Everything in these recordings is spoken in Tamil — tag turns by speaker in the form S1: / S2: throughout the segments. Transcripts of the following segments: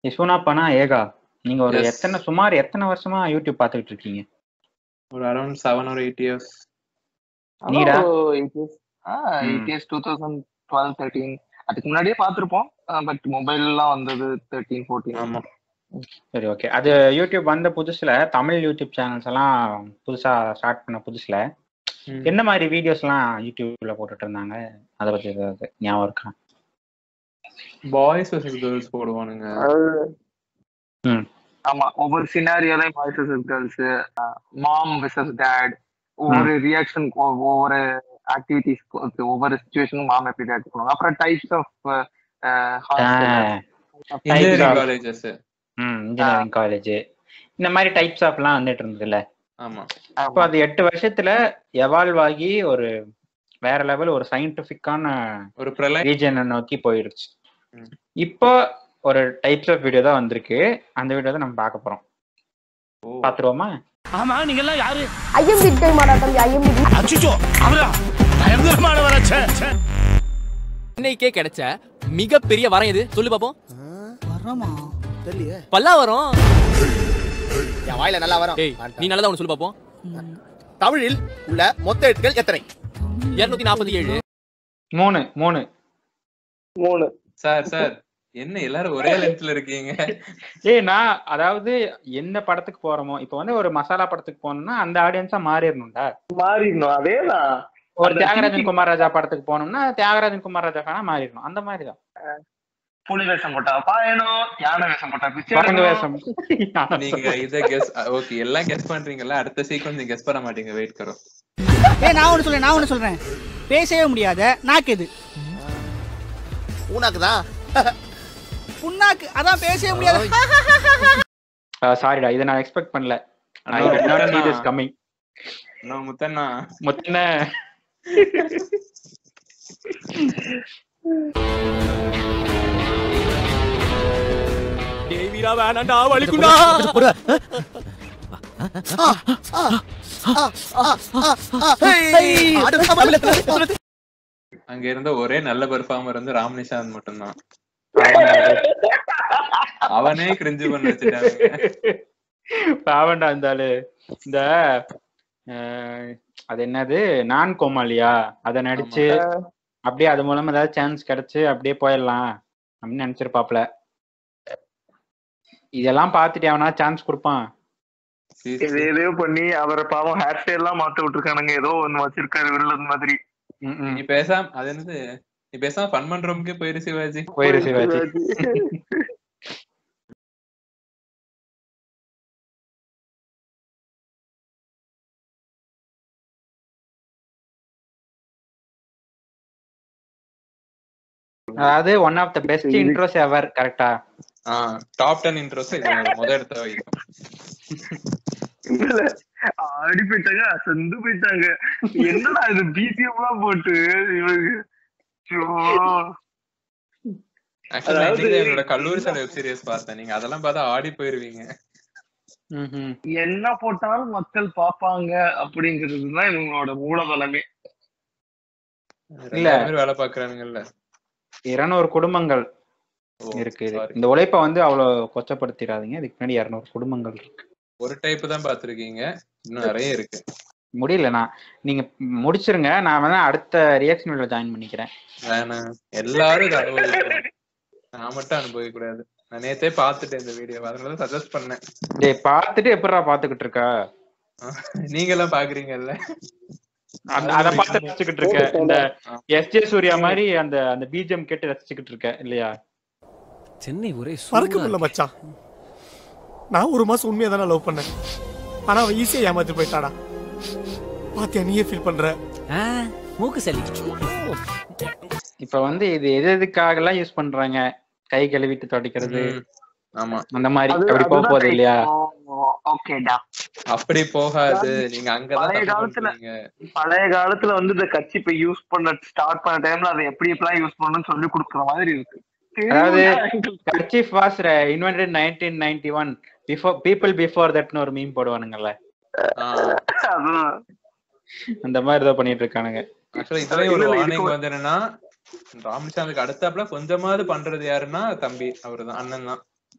S1: யசுனாப்பானா ஏகா நீங்க ஒரு
S2: Yes.
S1: எத்தனை சுமார் எத்தனை வருஷமா யூடியூப் பாத்துக்கிட்டு இருக்கீங்க
S2: ஒரு அரௌண்ட் செவன் ஒரு எயிட் இயர்ஸ்
S1: நீடா?
S3: எயிட் இயர்ஸ்
S1: ம்.
S3: Eight years two thousand twelve thirteen அதுக்கு முன்னாடியே பார்த்திருப்போம் பட் மொபைல்லாம் வந்தது தேர்ட்டீன் ஃபோர்டீன்
S2: ஆமா
S1: சரி ஓகே அது யூடியூப் வந்த புதுசுல தமிழ் யூடியூப் சேனல்ஸ் எல்லாம் புதுசா ஸ்டார்ட் பண்ண புதுசுல
S2: ம்.
S1: என்ன மாதிரி வீடியோஸ் எல்லாம் யூடியூப்ல போட்டுட்டு இருந்தாங்க அதை பத்தி ஏதாவது ஞாபகம் இருக்கா
S2: பாய்ஸ் வர்சஸ் கேர்ள்ஸ் போடுவானுங்க
S1: ம்.
S3: ஆமா ஒவ்வொரு சினாரியோலையும் boys versus girls mom versus dad ஒவ்வொரு ரியாக்ஷன் ஒவ்வொரு ஆக்டிவிட்டிஸ் ஒவ்வொரு சுச்சுவேஷனும் மாம் எப்படி ரியாக்ட் பண்ணுவாங்க அப்புறம் types of
S2: engineering colleges
S1: engineering college இந்த மாதிரி டைப்ஸ் ஆஃப்லாம் வந்துட்டு இருந்ததுல
S2: ஆமா
S1: இப்போ அது எட்டு வருஷத்துல எவால்வ் ஆகி ஒரு வேற லெவல் ஒரு சயின்டிபிக்கான
S2: ஒரு பிரளயம்
S1: ரீஜனை நோக்கி போயிடுச்சு
S2: ம்.
S1: இப்போ ஒரு டைப்ஸ் ஆஃப் வீடியோ தான் வந்திருக்கு அந்த வீடியோ தான் நம்ம பார்க்க போறோம்
S2: ஓ,
S1: பாத்துருவோமா
S4: ஆமா நீங்க எல்லாம் யாரு
S5: ஐஎம்பி டைம் ஆடா தம்பி ஐஎம்பி
S4: அச்சுச்சோ அவரா பயங்கரமானவராச்சே
S6: இன்னைக்கே கிடைச்ச மிகப்பெரிய வரம் எது சொல்லு பாப்போம்
S4: வரமா தெரியலையே
S6: பல்லாவரம்
S7: என் வாயில நல்லா வரும்
S6: டேய் நீ நல்லதா ஒன்று சொல்லு பாப்போம்
S7: தமிழில் உள்ள மொத்த எழுத்துக்கள் எத்தனை
S6: இருநூத்தி நாற்பத்தி ஏழு
S1: மூணு மூணு
S3: மூணு
S2: சார் சார் என்ன எல்லாரும் ஒரே லென்த்ல இருக்கீங்க
S1: ஏய் நான் அதாவது எந்த படத்துக்கு போறோமோ இப்போ வந்து ஒரு மசாலா படத்துக்கு போனோம்னா அந்த ஆடியன்ஸா மாறிடணும்டா
S3: மாறிடணும் அதேதான்
S1: ஒரு
S3: அந்த
S1: தியாகராஜன்
S3: thinking-
S1: குமார் ராஜா படத்துக்கு போனோம்னா தியாகராஜன் குமார் ராஜா ஃபேனா மாறிடணும் அந்த மாதிரி தான்
S3: புலி வேஷம் போட்டா பாயணும் யானை வேஷம் போட்டா பிச்சை
S1: குரங்கு
S3: எடுக்கணும்.
S1: வேஷம்
S2: நீங்க இத கெஸ் ஓகே எல்லாம் கெஸ் பண்றீங்கல்ல அடுத்த சீக்வன்ஸ் நீங்க கெஸ் பண்ண மாட்டீங்க வெயிட் கரோ
S4: ஏய் நான் ஒண்ணு சொல்றேன் நான் ஒண்ணு சொல்றேன் பேசவே முடியாத நாக்கு இது
S7: உனக்கு தான்
S4: புண்ணாக்கு அதான் பேசவே முடியாத
S1: சாரிடா இதை நான் எக்ஸ்பெக்ட் பண்ணல I
S2: Anna,
S1: did not see
S2: Muthanna.
S1: this coming.
S2: நான் முத்தண்ணா
S1: முத்தன
S6: டேய் வீரா வேணாண்டா வலிக்குண்டா
S2: அங்க இருந்த ஒரே நல்ல பெர்ஃபார்மர் வந்து ராம் நிஷாந்த் மட்டும்தான் அவனே கிரிஞ்சு பண்ண வச்சுட்டாங்க
S1: பாவண்டா இருந்தாலு இந்த அஹ், அது என்னது நான் கோமாளியா அத நடிச்சு அப்படியே அது மூலமா ஏதாவது சான்ஸ் கிடைச்சு அப்படியே போயிடலாம் அப்படின்னு நினைச்சிருப்பாப்ல இதெல்லாம் பார்த்துட்டு அவனா சான்ஸ் கொடுப்பான்
S3: எது எதையோ பண்ணி அவரை பாவம் ஹேர் ஸ்டைல் எல்லாம் மாத்த விட்டுருக்கானுங்க ஏதோ ஒண்ணு வச்சிருக்காரு விரலன் மாதிரி
S1: ம், ம்.
S2: நீ பேசாம அது என்னது நீ பேசாம ஃபன் பண்றோம்க்கே போயிரு சிவாஜி
S1: போயிரு சிவாஜி அதாவது one of the best intros ever கரெக்டா
S2: ஆஹ் டாப் டென் இன்ட்ரோஸ் இது முத இடத்த வைக்கும்
S3: இல்ல ஆடி போயிட்டாங்க அசந்து போயிட்டாங்க என்னடா இது பிசிஎம் எல்லாம் போட்டு இவங்க ஐயோ.
S2: ஆக்சுவலா
S3: அதாவது-
S2: இன்னைக்கு என்னோட கல்லூரி சாலை வெப் சீரிஸ் பார்த்தேன் நீங்க அதெல்லாம் பார்த்தா ஆடி போயிருவீங்க
S1: ம்ஹும்.
S3: என்ன போட்டாலும் மக்கள் பாப்பாங்க அப்படிங்கிறது தான் இவங்களோட மூலதனமே
S1: இல்ல.
S2: ரெண்டு பேர் வேலை பாக்குறானுங்கல்ல
S1: இருநூறு குடும்பங்கள்
S2: ஓ,
S1: இருக்கு இது.
S2: sorry.
S1: இந்த உழைப்பை வந்து அவ்வளவு கொச்சப்படுத்திடாதீங்க இதுக்கு முன்னாடி இருநூறு குடும்பங்கள் இருக்கு
S2: ஒரு டைப் தான் பாத்திருக்கீங்க இன்னும் நிறைய இருக்கு
S1: முடியல நான் நீங்க முடிச்சிருங்க நான் வேணா அடுத்த ரியாக்ஷன் வீடியோ ஜாயின் பண்ணிக்கிறேன்
S2: வேணாம் எல்லாரும் இதை அனுபவிக்கணும் நான் மட்டும் அனுபவிக்க கூடாது நான் நேத்தே பார்த்துட்டேன் இந்த வீடியோ அதனால சஜஸ்ட் பண்ணேன்
S1: டேய் பார்த்துட்டு எப்படிடா பாத்துக்கிட்டு இருக்கா
S2: நீங்க எல்லாம் பாக்குறீங்கல்ல
S1: அந்த அத பார்த்து ரசிச்சுக்கிட்டு இருக்க இந்த எஸ் ஜே சூர்யா மாதிரி அந்த அந்த பிஜிஎம் கேட்டு ரசிச்சுக்கிட்டு இருக்க இல்லையா
S6: சென்னை ஒரே
S8: மறக்க முடியல மச்சான் நான் ஒரு மாசம் உண்மையா தானே லவ் பண்ணேன் ஆனா அவன் ஈஸியா ஏமாத்தி போயிட்டாடா பாத்தியா நீயே ஃபீல் பண்ற
S6: மூக்கு சளி
S1: இப்ப வந்து இது எது எதுக்காக எல்லாம் யூஸ் பண்றாங்க கை கழுவிட்டு துடைக்கிறது
S2: ம், ஆமா
S1: அந்த மாதிரி அப்படி போக போகுது இல்லையா
S3: ஓகேடா
S2: அப்படி போகாது நீங்க அங்கதான்
S3: பழைய
S2: தப்பு
S3: காலத்துல-
S2: பண்றீங்க
S3: பழைய காலத்துல வந்து இந்த கட்சி இப்ப யூஸ் பண்ண ஸ்டார்ட் பண்ண டைம்ல அதை எப்படி எப்படிலாம் யூஸ் பண்ணணும்னு சொல்லி கொடுக்குற மாதிரி இருக்கு
S1: அதாவது handkerchief was invented nineteen ninety one before people before தட்னு ஒரு மீம் போடுவானுங்கல்ல
S2: ஆஹ்
S3: அதுதான்
S1: அந்த மாதிரி தான் பண்ணிட்டு இருக்கானுங்க
S2: ஆக்சுவலா இதுலயும் ஒரு
S3: இல்ல, இல்ல,
S2: வார்னிங்
S3: இதுக்கு
S2: வந்து என்னன்னா ராமசாமிக்கு அடுத்தாப்புல கொஞ்சமாவது பண்றது யாருன்னா தம்பி அவருதான் அண்ணன் தான்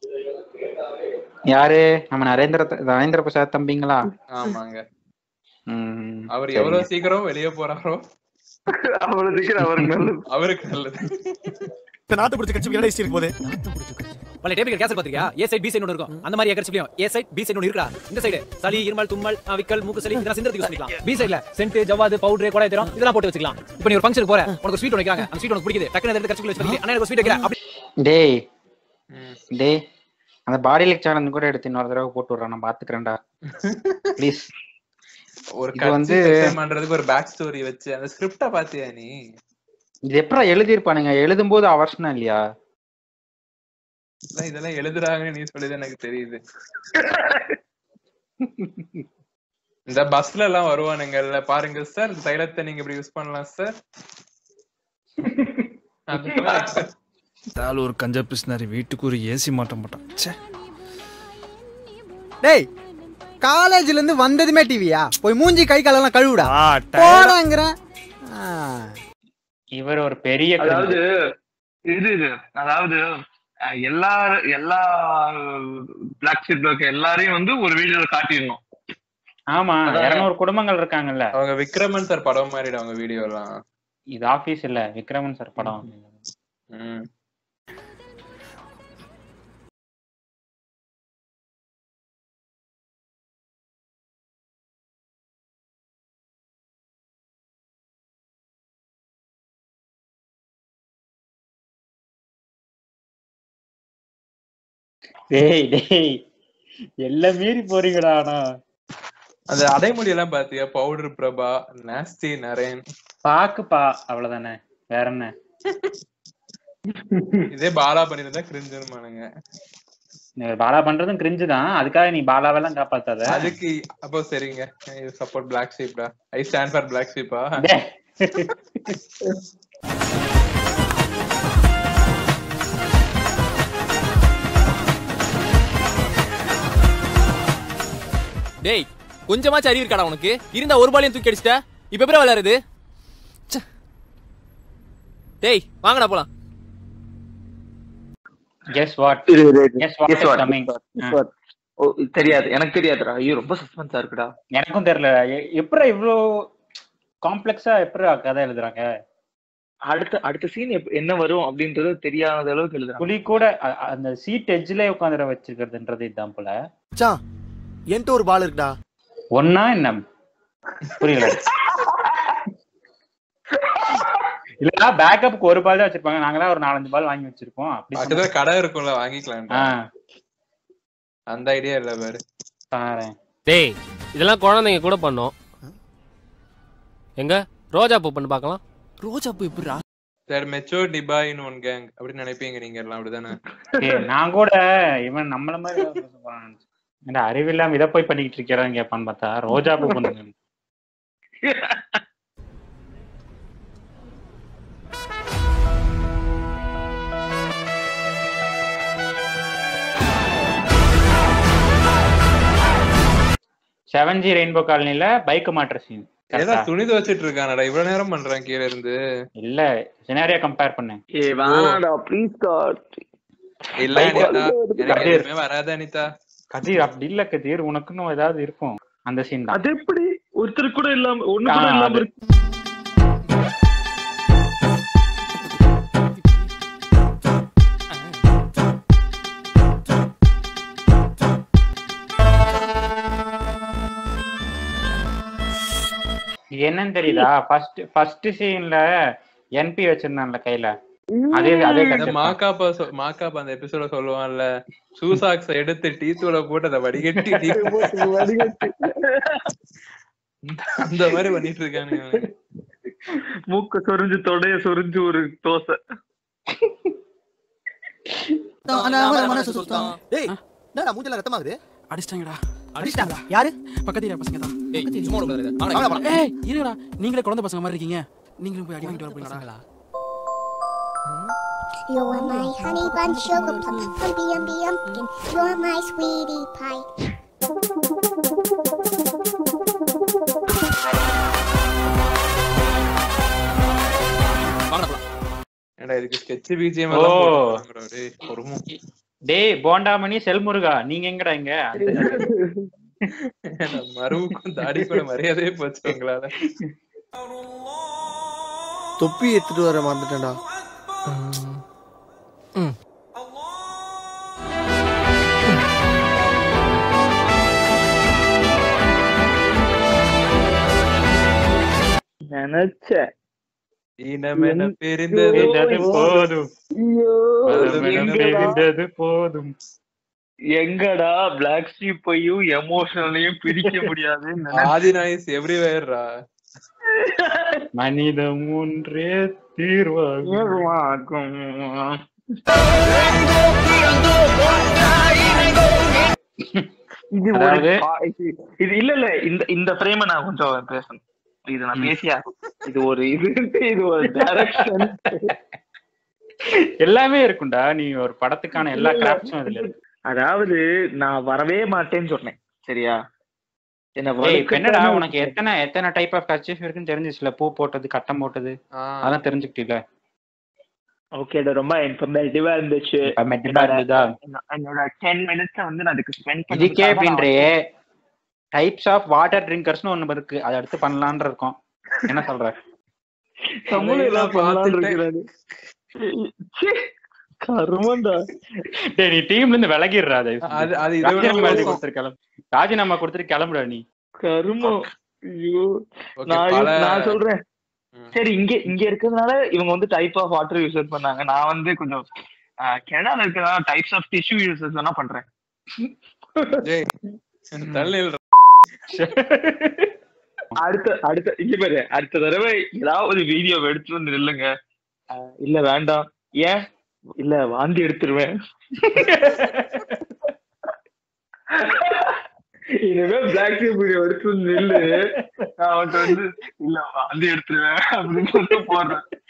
S1: யாரு நம்ம நரேந்திர த- நரேந்திர பிரசாத் தம்பிங்களா
S2: ஆமாங்க
S1: ம்,
S2: அவர்
S1: சரிங்க.
S2: எவ்வளவு சீக்கிரம் வெளியே போறாரோ
S3: அவ்வளவு சீக்கிரம் அவருக்கு நல்லது
S2: அவருக்கு நல்லது
S8: இந்த நாட்டு பிடிச்ச கட்சி என்ன ஹிஸ்டரி போகுது
S6: பல டேபிள் கேன்சல் பாத்திருக்கியா ஏ சைடு பி சைடு ஒன்று இருக்கும் அந்த மாதிரி எக்கர்ச்சிலையும் ஏ சைடு பி சைடு ஒன்று இருக்கா இந்த சைடு சளி இருமல் தும்மல் ஆ, விக்கல் மூக்கு சளி இதெல்லாம் சிந்தறதுக்கு யூஸ் பண்ணிக்கலாம் பி சைடுல சென்ட் ஜவாது பவுடர் கொடை தரும் இதெல்லாம் போட்டு வச்சுக்கலாம் இப்போ நீ ஒரு ஃபங்க்ஷன் போற உனக்கு ஸ்வீட் வைக்கிறாங்க அந்த ஸ்வீட் உனக்கு பிடிக்குது டக்குனு எடுத்து கட்சிக்குள்ள வச்சு அண்ணா எனக்கு ஸ்வீட் வைக்கிறேன் அப்படி
S1: டேய்
S2: ம்.
S1: டேய் அந்த பாடி லிக் சேனல் கூட எடுத்து இன்னொரு தடவை போட்டு விடுறேன் நான் பாத்துக்கிறேன்டா ப்ளீஸ்
S2: ஒரு
S1: இது
S2: கட்சி
S1: வந்து-
S2: sustain பண்றதுக்கு ஒரு பேக் ஸ்டோரி வச்சு அந்த ஸ்கிரிப்ட பாத்தியா நீ
S1: இது எப்படா எழுதியிருப்பானுங்க எழுதும்போது அவர்ஷனா இல்லையா
S2: அதான் இதெல்லாம் எழுதுறாங்கன்னு நீ சொல்லிதான் எனக்கு தெரியுது இந்த பஸ்ல எல்லாம் வருவானுங்கல்ல பாருங்க சார் இந்த தைலத்தை நீங்க இப்படி யூஸ் பண்ணலாம் சார்
S9: ஒரு கஞ்சா பிஸ்னாரி வீட்டுக்கு ஒரு ஏசி மாட்ட மாட்டான் ச்சே
S10: டேய் காலேஜ்ல இருந்து வந்ததுமே டிவியா போய் மூஞ்சி கை காலெல்லாம் கழுவுடா
S8: ஆ, tired.
S10: போடாங்கிற
S1: இவர் ஒரு பெரிய
S3: அதாவது இது இது அதாவது அஹ், எல்லா எல்லா பிளாக் ஷீட் பிளாக் எல்லாரையும் வந்து ஒரு வீடியோல காட்டிடணும்
S1: ஆமா
S3: அதான்.
S1: இருநூறு குடும்பங்கள் இருக்காங்கல்ல
S2: அவங்க விக்ரமன் சார் படம் மாதிரி அவங்க வீடியோ எல்லாம்
S1: இது ஆபீஸ் இல்ல விக்ரமன் சார் படம்
S2: ம்.
S1: டேய் டேய் எல்லாம் மீறி போறீங்கடா ஆனா
S2: அந்த அடைமொழி எல்லாம் பாத்தியா பவுடர் பிரபா நாஸ்தி நரேன்
S1: பாக்குப்பா அவ்வளவுதானே வேற என்ன
S2: இதே பாலா பண்ணிருந்தா கிரிஞ்சிருமானுங்க
S1: நீ பாலா பண்றதும் கிரிஞ்சு தான் அதுக்காக நீ பாலாவெல்லாம் காப்பாத்தாத
S2: அதுக்கு அப்போ சரிங்க சப்போர்ட் பிளாக் ஷீப்டா ஐ ஸ்டாண்ட் ஃபார் பிளாக் ஷீப்பா
S1: டேய்.
S6: டேய் கொஞ்சமாச்சும் அறிவு இருக்காடா உனக்கு இருந்தா ஒரு பாலையும் தூக்கி அடிச்சிட்ட இப்ப எப்படி விளையாடுது ச்சே. டேய் வாங்கடா போலாம்
S1: guess what
S3: இரு, இரு, இரு.
S1: guess what
S3: Guess
S1: is
S3: what?
S1: coming
S3: Guess what? ஓ, தெரியாது எனக்கு தெரியாதுடா ஐயோ ரொம்ப சஸ்பென்ஸா இருக்குடா
S1: எனக்கும் தெரியல எ- எப்படா இவ்ளோ காம்ப்ளெக்ஸா எப்படி கதை எழுதுறாங்க
S3: அடுத்த அடுத்த சீன் என்ன வரும் அப்படின்றது தெரியாத அளவுக்கு எழுதுறாங்க
S1: புலி கூட அ- அ- அந்த சீட் எட்ஜ்ல உட்காந்துட வச்சிருக்கிறதுன்றது இதுதான் போல
S7: மச்சான் என்கிட்ட ஒரு பால் இருக்குடா
S1: ஒன்னா என்ன புரியல இல்லடா பேக்கப்புக்கு ஒரு பால் தான் வச்சிருப்பாங்க நாங்களாம் ஒரு நாலஞ்சு பால் வாங்கி வச்சிருப்போம் அப்படி
S2: பக்கத்துல கடை இருக்கும்ல வாங்கிக்கலாம்
S1: ஆ
S2: அந்த ஐடியா இல்ல பாரு
S1: பாரேன்
S11: டேய் இதெல்லாம் குழந்தைங்க கூட பண்ணோம் எங்க ரோஜா பூ பண்ணி பார்க்கலாம்
S6: ரோஜா பூ எப்படிடா
S2: sir mature the boy in one gang அப்படின்னு நினைப்பீங்க நீங்க எல்லாம் அப்படிதானே
S1: ஏய், நான் கூட இவன் நம்மள மாதிரி ஏதோ பேச போறான்னு நினைச்சேன். ஏன்டா அறிவில்லாம இதை போய் பண்ணிக்கிட்டு இருக்கிறான்னு கேட்பான்னு பார்த்தா ரோஜா பூ பண்ணுங்க செவன் ஜி ரெயின்போ காலனில பைக் மாற்ற சீன்
S2: ஏதோ துணி துவச்சிட்டு இருக்கானடா இவ்வளவு நேரம் பண்றான் கீழ இருந்து
S1: இல்ல சினாரியா கம்பேர் பண்ணேன்
S3: ஏ வேணாடா ப்ளீஸ் காட்
S2: இல்ல
S1: Bike
S2: அனிதா எனக்கு
S1: கதிர்.
S2: எதுவுமே வராது அனிதா
S1: கதிர் அப்படி இல்ல கதிர் உனக்குன்னு ஏதாவது இருக்கும் அந்த சீன் தான்
S3: அது எப்படி ஒருத்தர் கூட இல்லாம ஒண்ணு கூட
S1: ஆ,
S3: இல்லாம
S1: அது-
S3: இருக்கு
S1: இது என்னன்னு தெரியுதா ஃபர்ஸ்ட் ஃபர்ஸ்ட் சீன்ல என்பி வச்சிருந்தான்ல கையில அதே அதே
S2: இந்த
S1: கதை
S2: மாக்காப்பா சொ- மாக்காப்பா அந்த எபிசோட சொல்லுவான்ல சூசாக்ஸ் எடுத்து டீ தூள போட்டு அதை வடிகட்டி டீ அந்த மாதிரி பண்ணிட்டு இருக்கானுங்க இவனுங்க.
S3: மூக்க சொரிஞ்சு தொடைய சொரிஞ்சு ஒரு தோசை
S7: மனசு சுத்தம் டேய் என்னடா மூஞ்சில ரத்தமாகுது
S10: அடிச்சிட்டாங்கடா
S6: அடிச்சிட்டாங்களா
S10: யாரு பக்கத்து ஏரியா பசங்க தான்
S6: ஏய் சும்மா விட கூடாது.
S7: வாங்கடா,
S6: வாங்கடா.
S7: போலாம்.
S10: ஏய் இருங்கடா நீங்களே குழந்தை பசங்க மாதிரி இருக்கீங்க நீங்களும் போய் அடி வாங்கிட்டு வர போறீங்களா
S5: You're my honey bun sugar plum, humpy umby umpkin. You're my sweetie pie.
S6: வாங்கடா போலாம்.
S2: ஏன்டா இதுக்கு ஸ்கெட்ச் பிஜிஎம்
S1: ஓ.
S2: எல்லாம் போட்டு டேய் பொறுமை
S1: டேய் போண்டாமணி செல்முருகா நீங்க எங்கடா இங்க
S2: மருவுக்கும் தாடி கூட மரியாதையே போச்சு உங்களால
S7: தொப்பி எடுத்துட்டு வர மறந்துட்டேன்டா ம்.
S3: நினைச்சேன்
S2: இனமென பிரிந்தது
S1: பிரிந்தது போதும்
S3: ஐயோ,
S1: மதமென
S3: எங்கடா
S1: பிரிந்தது போதும்
S3: எங்கடா பிளாக் ஷீப்பையும் எமோஷனலையும் பிரிக்க முடியாதுன்னு நினைச்சேன்.
S2: ஆதி நாய்ஸ் எவ்ரிவேர்ரா
S1: மனிதம் ஒன்றே தீர்வாகும்
S3: ஏறுவாக்கும். இது ஒரு
S1: அதாவது-
S3: பா- இது- இது இல்ல இல்ல இந்த இந்த ஃப்ரேம நான் கொஞ்சம் பேசணும் இது நான் பேசியா இது ஒரு இது இது ஒரு டைரக்ஷன்
S1: எல்லாமே இருக்கும்டா நீ ஒரு படத்துக்கான எல்லா கிராஃப்ட்ஸும் அதுல இருக்கு
S3: அதாவது நான் வரவே மாட்டேன்னு சொன்னேன் சரியா என்ன
S1: ஏய், இப்ப என்னடா
S3: வலுக்கட்டாயமா
S1: உனக்கு எத்தனை எத்தனை டைப் ஆஃப் கர்ச்சீஃப் இருக்குன்னு தெரிஞ்சிச்சுல பூ போட்டது கட்டம் போட்டது அதான் தெரிஞ்சுக்கிட்டீல
S3: ஓகேடா ரொம்ப இன்ஃபர்மேட்டிவா இருந்துச்சு
S1: இப்ப மெட்டிபா இருந்ததா
S3: என்ன- என்னோட டென் மினிட்ஸ் வந்து நான் அதுக்கு ஸ்பெண்ட்
S1: இதுக்கே அப்படின்றே டைப்ஸ் ஆஃப் வாட்டர் ட்ரிங்கர்ஸ்னு ஒண்ணு இருக்கு அதை அடுத்து பண்ணலாம்னு இருக்கோம் என்ன சொல்ற
S3: தமிழ்
S2: நான் பார்த்துட்டேன்.
S3: கருமண்டா
S1: டேய் நீ டீம்ல இருந்து விலகிடுறா அதை
S2: அது அது இதை விட
S1: ராஜினாமா எழுதி
S2: மோசம்.
S1: கொடுத்துரு கிளம்பு ராஜினாமா கொடுத்துட்டு கிளம்புடா நீ
S3: கருமம் ஐயோ
S2: Okay,
S3: நான்
S2: பல-
S3: நான் சொல்றேன்
S2: ம்.
S3: சரி இங்க இங்க இருக்கிறதுனால இவங்க வந்து டைப் ஆஃப் வாட்டர் யூஸ் பண்ணாங்க நான் வந்து கொஞ்சம் கனடால இருக்கிறதுனால டைப்ஸ் ஆஃப் டிஷ்யூ யூசஸ் வேணா பண்றேன்
S2: ஜெய், தள்ளி விடுறா.
S3: அடுத்த அடுத்த இங்க பாரு அடுத்த தடவை ஏதாவது வீடியோ எடுத்து வந்து நில்லுங்க அஹ், இல்ல வேண்டாம் ஏன் இல்ல வாந்தி எடுத்துருவேன் இனிமே பிளாக் டீ வீடியோ எடுத்து வந்து நில்லு நான் அவன்கிட்ட வந்து இல்ல வாந்தி எடுத்துருவேன் அப்படின்னு சொல்லிட்டு போடுறேன்